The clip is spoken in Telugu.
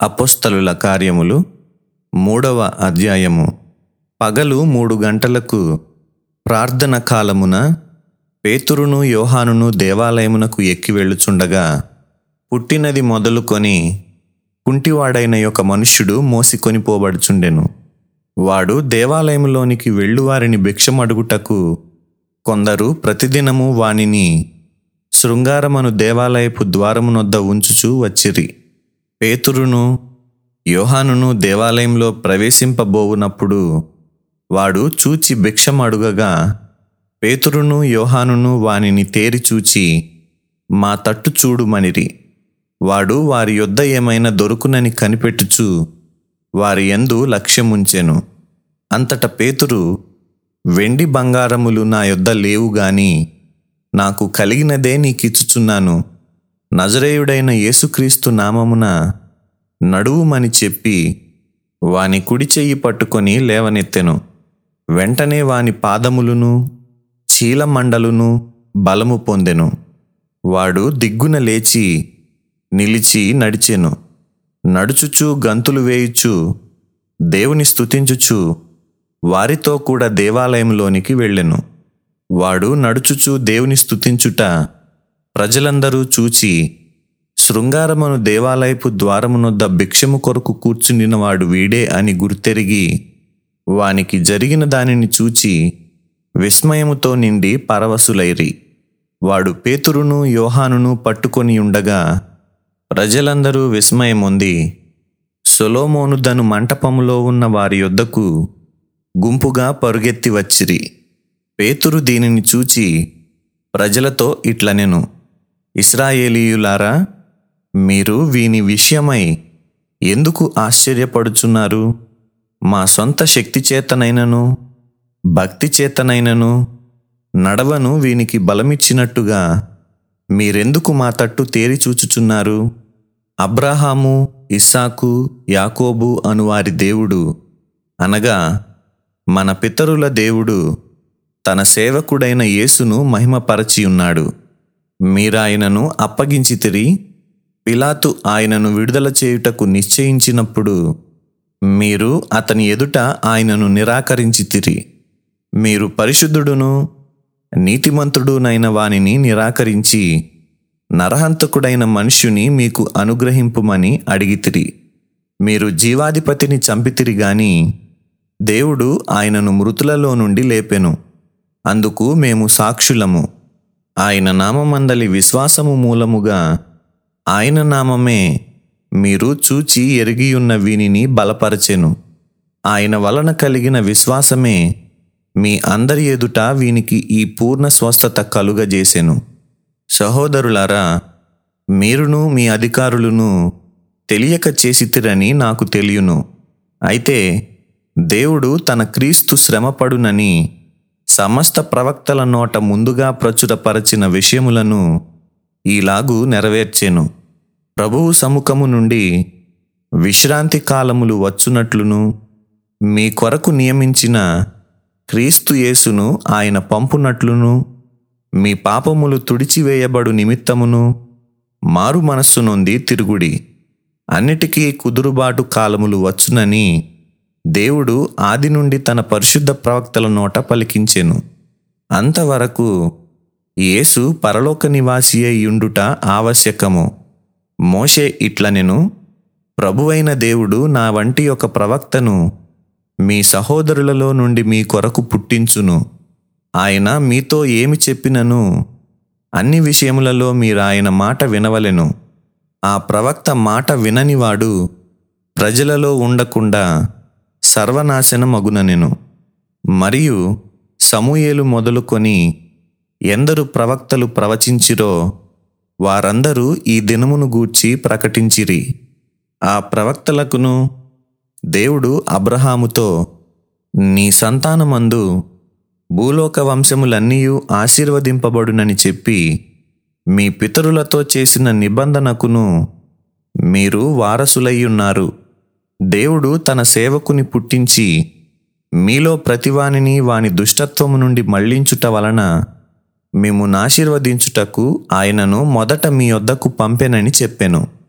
అపోస్తలుల కార్యములు మూడవ అధ్యాయము పగలు మూడు గంటలకు ప్రార్థన కాలమున పేతురును యోహానును దేవాలయమునకు ఎక్కి వెళ్ళుచుండగా పుట్టినది మొదలుకొని కుంటివాడైన ఒక మనుష్యుడు మోసికొని పోబడుచుండెను వాడు దేవాలయములోనికి వెళ్ళువారిని భిక్షమడుగుటకు కొందరు ప్రతిదినము వానిని శృంగారమను దేవాలయపు ద్వారమునొద్ద ఉంచుచూ వచ్చిరి పేతురును యోహానును దేవాలయంలో ప్రవేశింపబోవునప్పుడు వాడు చూచి భిక్షమడుగగా పేతురును యోహానును వానిని తేరి చూచి మా తట్టు చూడుమనిరి వాడు వారి యొద్ద ఏమైనా దొరుకునని కనిపెట్టుచు వారి యందు లక్ష్యముంచెను అంతట పేతురు వెండి బంగారములు నా యొద్ద లేవు గాని నాకు కలిగినదే నీకిచ్చుచున్నాను నజరేయుడైన యేసుక్రీస్తు నామమున నడువుమని చెప్పి వాని కుడి చెయ్యి పట్టుకొని లేవనెత్తెను వెంటనే వాని పాదములను చీలమండలును బలము పొందెను వాడు దిగ్గున లేచి నిలిచి నడిచెను నడుచుచు గంతులు వేయుచు దేవుని స్తుతించుచు వారితో కూడా దేవాలయంలోనికి వెళ్ళెను వాడు నడుచుచు దేవుని స్తుతించుట ప్రజలందరూ చూచి శృంగారమును దేవాలయపు ద్వారమునొద్ద భిక్షము కొరకు కూర్చుండిన వాడు వీడే అని గుర్తెరిగి వానికి జరిగిన దానిని చూచి విస్మయముతో నిండి పరవశులైరి వాడు పేతురును యోహానును పట్టుకొని ఉండగా ప్రజలందరూ విస్మయమొంది సొలోమోను దను మంటపములో ఉన్న వారి యొద్దకు గుంపుగా పరుగెత్తి వచ్చిరి పేతురు దీనిని చూచి ప్రజలతో ఇట్లనెను ఇస్రాయేలీయులారా మీరు వీని విషయమై ఎందుకు ఆశ్చర్యపడుచున్నారు మా సొంత శక్తి చేతనైనను భక్తి చేతనైనను నడవను వీనికి బలమిచ్చినట్టుగా మీరెందుకు మా తట్టు తేరి చూచుచున్నారు అబ్రాహాము ఇస్సాకు యాకోబు అను వారి దేవుడు అనగా మన పితరుల దేవుడు తన సేవకుడైన యేసును మహిమపరచి ఉన్నాడు మీరాయనను అప్పగించితిరి పిలాతు ఆయనను విడుదల చేయుటకు నిశ్చయించినప్పుడు మీరు అతని ఎదుట ఆయనను నిరాకరించితిరి మీరు పరిశుద్ధుడును నీతిమంతుడునైన వానిని నిరాకరించి నరహంతకుడైన మనుష్యుని మీకు అనుగ్రహింపుమని అడిగితిరి మీరు జీవాధిపతిని చంపితిరి గాని దేవుడు ఆయనను మృతులలో నుండి లేపెను అందుకు మేము సాక్షులము ఆయన నామమందలి విశ్వాసము మూలముగా ఆయన నామమే మీరు చూచి ఎరిగియున్న వీనిని బలపరచెను ఆయన వలన కలిగిన విశ్వాసమే మీ అందరి ఎదుట వీనికి ఈ పూర్ణ స్వస్థత కలుగజేసెను సహోదరులారా మీరును మీ అధికారులను తెలియక చేసితిరని నాకు తెలియను అయితే దేవుడు తన క్రీస్తు శ్రమపడునని సమస్త ప్రవక్తల నోట ముందుగా ప్రచురపరచిన విషయములను ఈలాగు నెరవేర్చెను ప్రభువు సముఖము నుండి విశ్రాంతి కాలములు వచ్చునట్లును మీ కొరకు నియమించిన క్రీస్తు యేసును ఆయన పంపునట్లును మీ పాపములు తుడిచివేయబడు నిమిత్తమును మారు మనస్సు నొంది తిరుగుడి అన్నిటికీ కుదురుబాటు కాలములు వచ్చునని దేవుడు ఆది నుండి తన పరిశుద్ధ ప్రవక్తల నోట పలికించెను అంతవరకు యేసు పరలోక నివాసి అయ్యుండుట ఆవశ్యకము మోషే ఇట్లనెను ప్రభువైన దేవుడు నా వంటి ఒక ప్రవక్తను మీ సహోదరులలో నుండి మీ కొరకు పుట్టించును ఆయన మీతో ఏమి చెప్పినను అన్ని విషయములలో మీరాయన మాట వినవలెను ఆ ప్రవక్త మాట విననివాడు ప్రజలలో ఉండకుండా సర్వనాశనమగుననెను మరియు సమూయేలు మొదలుకొని ఎందరు ప్రవక్తలు ప్రవచించిరో వారందరూ ఈ దినమును గూర్చి ప్రకటించిరి ఆ ప్రవక్తలకును దేవుడు అబ్రహాముతో నీ సంతానమందు భూలోక వంశములన్నీయు ఆశీర్వదింపబడునని చెప్పి మీ పితరులతో చేసిన నిబంధనకును మీరు వారసులయ్యున్నారు దేవుడు తన సేవకుని పుట్టించి మీలో ప్రతివానిని వాని దుష్టత్వము నుండి మళ్లించుట వలన మేము నాశీర్వదించుటకు ఆయనను మొదట మీ వద్దకు పంపెనని చెప్పెను